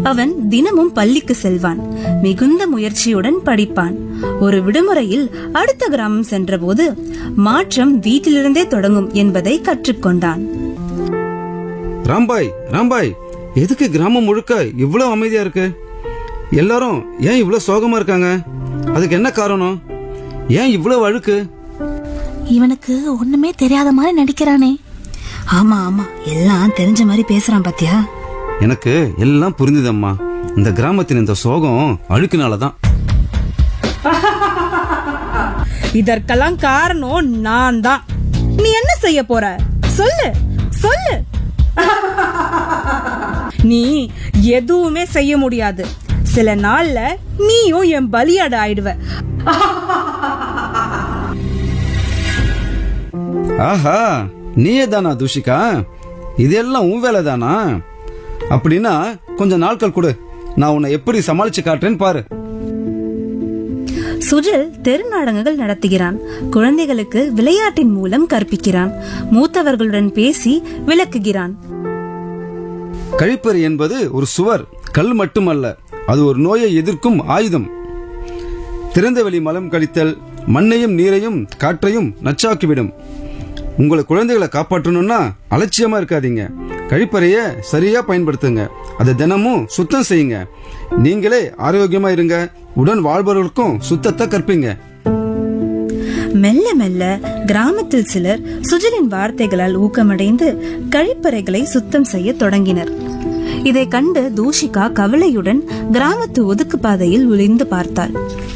அவன் தினமும் பள்ளிக்கு செல்வான் மிகுந்த முயற்சியுடன் படிப்பான் ஒரு விடுமுறையில் அடுத்த கிராமம் சென்றபோது மாற்றம் வீட்டிலிருந்தே தொடங்கும் என்பதை கற்றுக்கொண்டான் ராம்பாய் ராம்பாய் எதுக்கு கிராமம் முழுக்க இவ்வளவு அமைதியா இருக்கு எல்லாரும் ஏன் இவ்வளவு சோகமா இருக்காங்க அதுக்கு என்ன காரணம் ஏன் இவ்வளவு அழுக்கு இவனுக்கு ஒண்ணுமே தெரியாத மாதிரி நடிக்கிறானே ஆமா ஆமா எல்லாம் தெரிஞ்ச மாதிரி பேசுறான் பாத்தியா எனக்கு எல்லாம் புரிஞ்சுதம்மா இந்த கிராமத்தின் இந்த சோகம் அழுக்குனாலதான் இதற்கெல்லாம் காரணம் நான் தான் நீ என்ன செய்ய போற சொல்லு சொல்லு நீ எதுவுமே செய்ய முடியாது சில நாள்ல நீயும் என் பலியாடு ஆயிடுவ ஆஹா நீயே தானா தூஷிகா இதெல்லாம் உன் வேலை தானா அப்படின்னா கொஞ்சம் நாட்கள் கொடு நான் உன்னை எப்படி சமாளிச்சு காட்டுறேன்னு பாரு சுஜில் தெருநாடகங்கள் நடத்துகிறான் குழந்தைகளுக்கு விளையாட்டின் மூலம் கற்பிக்கிறான் மூத்தவர்களுடன் பேசி விளக்குகிறான் கழிப்பறை என்பது ஒரு சுவர் கல் மட்டுமல்ல அது ஒரு நோயை எதிர்க்கும் ஆயுதம் திறந்தவெளி மலம் கழித்தல் மண்ணையும் நீரையும் காற்றையும் நச்சாக்கிவிடும் உங்களை குழந்தைகளை காப்பாற்றணும்னா அலட்சியமா இருக்காதீங்க கழிப்பறைய சரியா பயன்படுத்துங்க அதை தினமும் சுத்தம் செய்யுங்க நீங்களே ஆரோக்கியமா இருங்க உடன் வாழ்பவர்களுக்கும் சுத்தத்தை கற்பீங்க மெல்ல மெல்ல கிராமத்தில் சிலர் சுஜிலின் வார்த்தைகளால் ஊக்கமடைந்து கழிப்பறைகளை சுத்தம் செய்ய தொடங்கினர் இதை கண்டு தூஷிகா கவலையுடன் கிராமத்து ஒதுக்கு பாதையில் ஒளிந்து பார்த்தாள்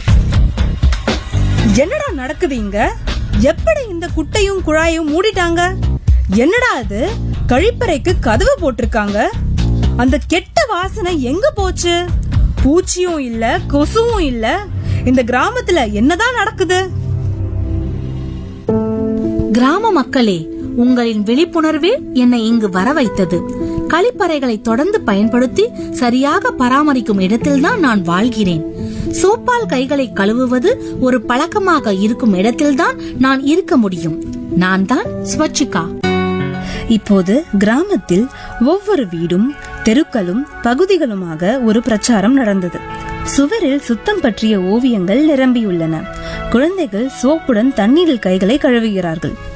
என்னடா நடக்குது இங்க எப்படி இந்த குட்டையும் குழாயும் மூடிட்டாங்க என்னடா அது கழிப்பறைக்கு கதவு போட்டிருக்காங்க அந்த கெட்ட வாசனை எங்க போச்சு பூச்சியும் இல்ல கொசுவும் இல்ல இந்த கிராமத்துல என்னதான் நடக்குது கிராம மக்களே உங்களின் விழிப்புணர்வே என்னை இங்கு வர வைத்தது கழிப்பறைகளை தொடர்ந்து பயன்படுத்தி சரியாக பராமரிக்கும் இடத்தில்தான் நான் வாழ்கிறேன் சோப்பால் கைகளை கழுவுவது ஒரு பழக்கமாக இருக்கும் இடத்தில்தான் நான் இருக்க முடியும் நான் தான் ஸ்வச்சிகா இப்போது கிராமத்தில் ஒவ்வொரு வீடும் தெருக்களும் பகுதிகளுமாக ஒரு பிரச்சாரம் நடந்தது சுவரில் சுத்தம் பற்றிய ஓவியங்கள் நிரம்பியுள்ளன குழந்தைகள் சோப்புடன் தண்ணீரில் கைகளை கழுவுகிறார்கள்